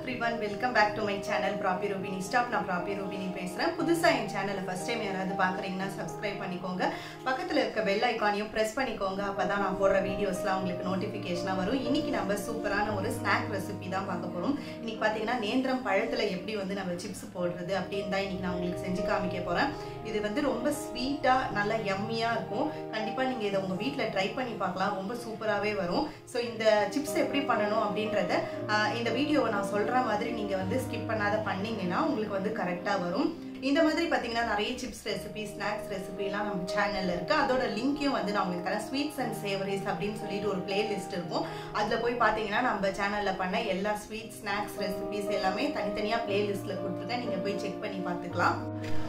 every everyone welcome back to my channel ப்ராப்பி ரூபினி ஸ்டாப் நான் ப்ராப்பி ரூபினி பேசுகிறேன் புதுசாக என் சேனலை ஃபஸ்ட் டைம் யாராவது பார்க்குறீங்கன்னா சப்ஸ்கிரைப் பண்ணிக்கோங்க பக்கத்தில் இருக்க பெல் ஐக்கானையும் ப்ரெஸ் பண்ணிக்கோங்க அப்போ தான் நான் போடுற வீடியோஸ்லாம் உங்களுக்கு நோட்டிஃபிகேஷனாக வரும் இன்னைக்கு நம்ம சூப்பரான ஒரு ஸ்நாக் ரெசிபி தான் பார்க்க போகிறோம் இன்னைக்கு பார்த்தீங்கன்னா நேந்திரம் பழத்தில் எப்படி வந்து நம்ம சிப்ஸ் போடுறது அப்படின்னு தான் இன்னைக்கு நான் உங்களுக்கு செஞ்சு காமிக்க போகிறேன் இது வந்து ரொம்ப ஸ்வீட்டாக நல்லா எம்மியாக இருக்கும் கண்டிப்பாக நீங்கள் இதை உங்கள் வீட்டில் ட்ரை பண்ணி பார்க்கலாம் ரொம்ப சூப்பராகவே வரும் ஸோ இந்த சிப்ஸ் எப்படி பண்ணணும் அப்படின்றத ஆஹ், இந்த வீடியோவை நான் சொல்கிற மாதிரி நீங்கள் வந்து ஸ்கிப் பண்ணாத பண்ணீங்கன்னா உங்களுக்கு வந்து கரெக்டாக வரும் இந்த மாதிரி பார்த்தீங்கன்னா நிறைய சிப்ஸ் ரெசிபி ஸ்நாக்ஸ் ரெசிபிலாம் நம்ம சேனலில் இருக்குது அதோட லிங்க்கையும் வந்து நான் உங்களுக்கு தரேன் ஸ்வீட்ஸ் அண்ட் சேவரிஸ் அப்படின்னு சொல்லிட்டு ஒரு பிளேலிஸ்ட் இருக்கும் அதில் போய் பார்த்தீங்கன்னா நம்ம சேனலில் பண்ண எல்லா ஸ்வீட் ஸ்நாக்ஸ் ரெசிபிஸ் எல்லாமே தனித்தனியாக பிளேலிஸ்ட்டில் கொடுத்துருக்கேன் நீங்கள் போய் செக் பண்ணி பார்த்துக்கலாம்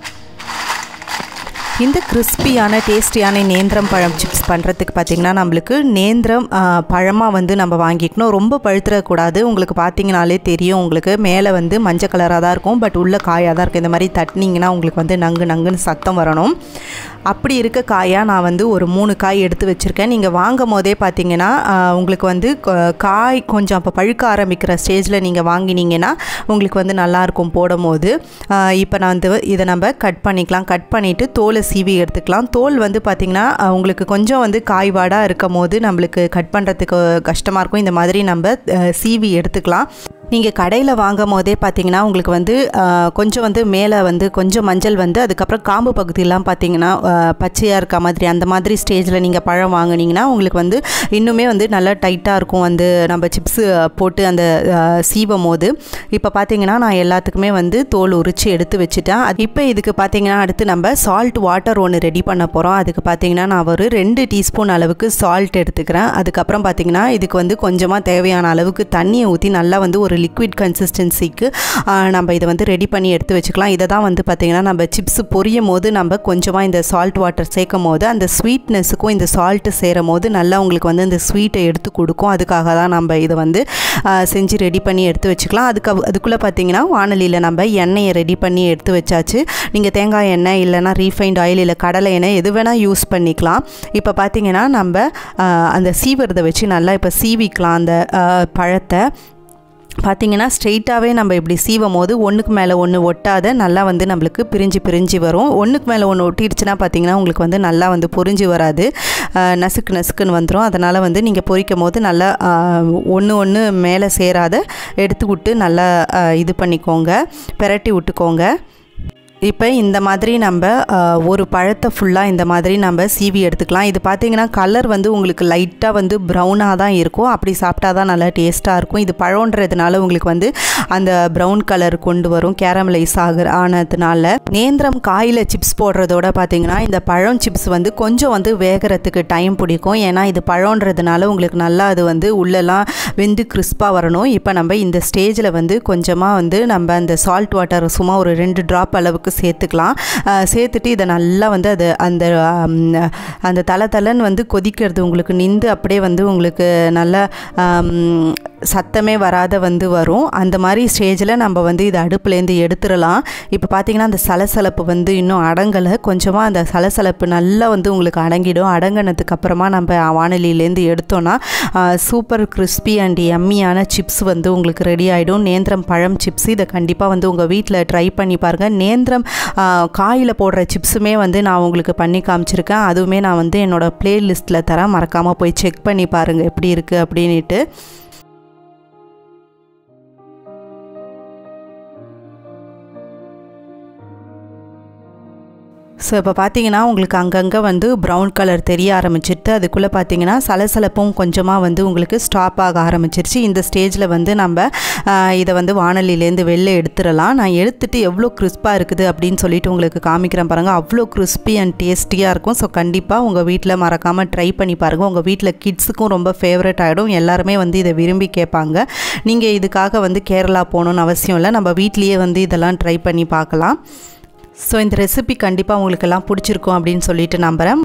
இந்த கிறிஸ்பியான டேஸ்டியான நேந்திரம் பழம் சிப்ஸ் பண்ணுறதுக்கு பார்த்திங்கன்னா நம்மளுக்கு நேந்திரம் பழமாக வந்து நம்ம வாங்கிக்கணும் ரொம்ப பழுத்துறக்கூடாது உங்களுக்கு பார்த்தீங்கனாலே தெரியும் உங்களுக்கு மேலே வந்து மஞ்சள் கலராக தான் இருக்கும் பட் உள்ள காயாக தான் இருக்கும் இந்த மாதிரி தட்டினீங்கன்னா உங்களுக்கு வந்து நங்கு நங்குன்னு சத்தம் வரணும் அப்படி இருக்க காயாக நான் வந்து ஒரு மூணு காய் எடுத்து வச்சுருக்கேன் நீங்கள் வாங்கும் போதே பார்த்தீங்கன்னா ஆஹ், உங்களுக்கு வந்து கொ- காய் கொஞ்சம் அப்போ பழுக்க ஆரம்பிக்கிற ஸ்டேஜில் நீங்கள் வாங்கினீங்கன்னா உங்களுக்கு வந்து நல்லாயிருக்கும் போடும் போது இப்போ நான் வந்து இதை நம்ம கட் பண்ணிக்கலாம் கட் பண்ணிவிட்டு தோலை சீவி எடுத்துக்கலாம் தோல் வந்து பார்த்திங்கன்னா ஆஹ், உங்களுக்கு கொஞ்சம் வந்து காய்வாடாக இருக்கும் போது நம்மளுக்கு கட் பண்ணுறதுக்கு கஷ்டமாக இருக்கும் இந்த மாதிரி நம்ம ஆஹ், சீவி எடுத்துக்கலாம் நீங்கள் கடையில் வாங்கும் போதே பார்த்தீங்கன்னா உங்களுக்கு வந்து ஆஹ், கொஞ்சம் வந்து மேலே வந்து கொஞ்சம் மஞ்சள் வந்து அதுக்கப்புறம் காம்பு பகுதியெல்லாம் பார்த்தீங்கன்னா பச்சையாக இருக்க மாதிரி அந்த மாதிரி ஸ்டேஜில் நீங்கள் பழம் வாங்குனீங்கன்னா உங்களுக்கு வந்து இன்னுமே வந்து நல்லா டைட்டாக இருக்கும் வந்து நம்ம சிப்ஸு போட்டு அந்த ஆஹ், சீவும் போது இப்போ பார்த்தீங்கன்னா நான் எல்லாத்துக்குமே வந்து தோல் உரித்து எடுத்து வச்சுட்டேன் அது இப்போ இதுக்கு பார்த்தீங்கன்னா அடுத்து நம்ம சால்ட் வாட்டர் ஒன்று ரெடி பண்ண போகிறோம் அதுக்கு பார்த்தீங்கன்னா நான் ஒரு ரெண்டு டீஸ்பூன் அளவுக்கு சால்ட் எடுத்துக்கிறேன் அதுக்கப்புறம் பார்த்தீங்கன்னா இதுக்கு வந்து கொஞ்சமாக தேவையான அளவுக்கு தண்ணியை ஊற்றி நல்லா வந்து ஒரு லிக்விட் கன்சிஸ்டன்சிக்கு நம்ம இதை வந்து ரெடி பண்ணி எடுத்து வச்சுக்கலாம் இதை தான் வந்து பார்த்திங்கன்னா நம்ம சிப்ஸ் பொரியும் போது நம்ம கொஞ்சமாக இந்த சால்ட் வாட்டர் சேர்க்கும் போது அந்த ஸ்வீட்னஸுக்கும் இந்த சால்ட்டு சேரும் போது நல்லா உங்களுக்கு வந்து இந்த ஸ்வீட்டை எடுத்து கொடுக்கும் அதுக்காக தான் நம்ம இதை வந்து ஆ, செஞ்சு ரெடி பண்ணி எடுத்து வச்சுக்கலாம் அதுக்கு அதுக்குள்ளே பார்த்தீங்கன்னா வானலியில் நம்ம எண்ணெயை ரெடி பண்ணி எடுத்து வச்சாச்சு நீங்கள் தேங்காய் எண்ணெய் இல்லைன்னா ரீஃபைண்ட் ஆயில் இல்லை கடலை எண்ணெய் எது வேணால் யூஸ் பண்ணிக்கலாம் இப்போ பார்த்தீங்கன்னா நம்ம ஆ, அந்த சீவுறதை வச்சு நல்லா இப்போ சீவிக்கலாம் அந்த ஆ, பழத்தை பார்த்தீங்கன்னா ஸ்ட்ரெயிட்டாகவே நம்ம இப்படி சீவும் போது ஒன்றுக்கு மேலே ஒன்று ஒட்டாத நல்லா வந்து நம்மளுக்கு பிரிஞ்சு பிரிஞ்சு வரும் ஒன்றுக்கு மேலே ஒன்று ஒட்டிடுச்சுன்னா பார்த்தீங்கன்னா உங்களுக்கு வந்து நல்லா வந்து பொரிஞ்சு வராது அஹ், நசுக்கு நசுக்குன்னு வந்துடும் அதனால் வந்து நீங்கள் பொரிக்கும் போது நல்லா ஒன்று ஒன்று மேலே சேராத எடுத்து விட்டு நல்லா அஹ், இது பண்ணிக்கோங்க பெரட்டி விட்டுக்கோங்க இப்போ இந்த மாதிரி நம்ம அஹ், ஒரு பழத்தை ஃபுல்லாக இந்த மாதிரி நம்ம சீவி எடுத்துக்கலாம் இது பார்த்தீங்கன்னா கலர் வந்து உங்களுக்கு லைட்டாக வந்து ப்ரௌனாக தான் இருக்கும் அப்படி சாப்பிட்டா தான் நல்லா டேஸ்ட்டாக இருக்கும் இது பழம்ன்றதுனால உங்களுக்கு வந்து அந்த ப்ரௌன் கலர் கொண்டு வரும் கேரமலைஸ் ஆகிற ஆனதுனால நேந்திரம் காயில் சிப்ஸ் போடுறதோட பார்த்தீங்கன்னா இந்த பழம் சிப்ஸ் வந்து கொஞ்சம் வந்து வேகிறதுக்கு டைம் பிடிக்கும் ஏன்னா இது பழம்ன்றதுனால உங்களுக்கு நல்லா அது வந்து உள்ளெல்லாம் வெந்து கிறிஸ்பாக வரணும் இப்போ நம்ம இந்த ஸ்டேஜில் வந்து கொஞ்சமாக வந்து நம்ம அந்த சால்ட் வாட்டர் சும்மா ஒரு ரெண்டு ட்ராப் அளவுக்கு சேர்த்துக்கலாம் அஹ் சேர்த்துட்டு இதை நல்லா வந்து அது அந்த ஆம், அந்த தலை தலைன்னு வந்து கொதிக்கிறது உங்களுக்கு நின்று அப்படியே வந்து உங்களுக்கு நல்லா ஆம், சத்தமே வராத வந்து வரும் அந்த மாதிரி ஸ்டேஜில் நம்ம வந்து இதை அடுப்புலேருந்து எடுத்துடலாம் இப்போ பார்த்தீங்கன்னா அந்த சலசலப்பு வந்து இன்னும் அடங்கலை கொஞ்சமாக அந்த சலசலப்பு நல்லா வந்து உங்களுக்கு அடங்கிடும் அடங்கினதுக்கு அப்புறமா நம்ம வானொலியிலேருந்து எடுத்தோன்னா சூப்பர் கிறிஸ்பி அண்ட் எம்மியான சிப்ஸ் வந்து உங்களுக்கு ரெடி ஆகிடும் நேந்திரம் பழம் சிப்ஸ் இதை கண்டிப்பாக வந்து உங்கள் வீட்டில் ட்ரை பண்ணி பாருங்கள் நேந்திரம் காயில் போடுற சிப்ஸுமே வந்து நான் உங்களுக்கு பண்ணி காமிச்சிருக்கேன் அதுவுமே நான் வந்து என்னோடய ப்ளேலிஸ்ட்டில் தரேன் மறக்காமல் போய் செக் பண்ணி பாருங்கள் எப்படி இருக்குது அப்படின்ட்டு ஸோ இப்போ பார்த்தீங்கன்னா உங்களுக்கு அங்கங்கே வந்து ப்ரௌன் கலர் தெரிய ஆரம்பிச்சிட்டு அதுக்குள்ளே பார்த்தீங்கன்னா சலசலப்பும் கொஞ்சமாக வந்து உங்களுக்கு ஸ்டாப் ஆக ஆரம்பிச்சிருச்சு இந்த ஸ்டேஜில் வந்து நம்ம ஆஹ், இதை வந்து வானொலியிலேருந்து வெளில எடுத்துடலாம் நான் எடுத்துட்டு எவ்வளோ கிறிஸ்பாக இருக்குது அப்படின்னு சொல்லிட்டு உங்களுக்கு காமிக்கிறேன் பாருங்கள் அவ்வளோ கிறிஸ்பி அண்ட் டேஸ்டியாக இருக்கும் ஸோ கண்டிப்பாக உங்கள் வீட்டில் மறக்காமல் ட்ரை பண்ணி பாருங்கள் உங்கள் வீட்டில் கிட்ஸுக்கும் ரொம்ப ஃபேவரட் ஆகிடும் எல்லாருமே வந்து இதை விரும்பி கேட்பாங்க நீங்கள் இதுக்காக வந்து கேரளா போகணுன்னு அவசியம் இல்லை நம்ம வீட்லேயே வந்து இதெல்லாம் ட்ரை பண்ணி பார்க்கலாம் ஸோ இந்த ரெசிபி கண்டிப்பாக உங்களுக்கெல்லாம் பிடிச்சிருக்கும் அப்படின்னு சொல்லிட்டு நம்புகிறேன்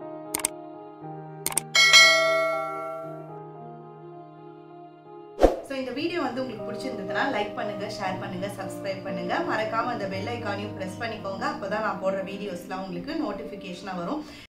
ஸோ இந்த வீடியோ வந்து உங்களுக்கு பிடிச்சிருந்ததுன்னா லைக் பண்ணுங்க ஷேர் பண்ணுங்க சப்ஸ்கிரைப் பண்ணுங்க மறக்காம அந்த பெல் ஐக்கானையும் ப்ரெஸ் பண்ணிக்கோங்க அப்பதான் நான் போடுற வீடியோஸ்லாம் உங்களுக்கு நோட்டிஃபிகேஷனாக வரும்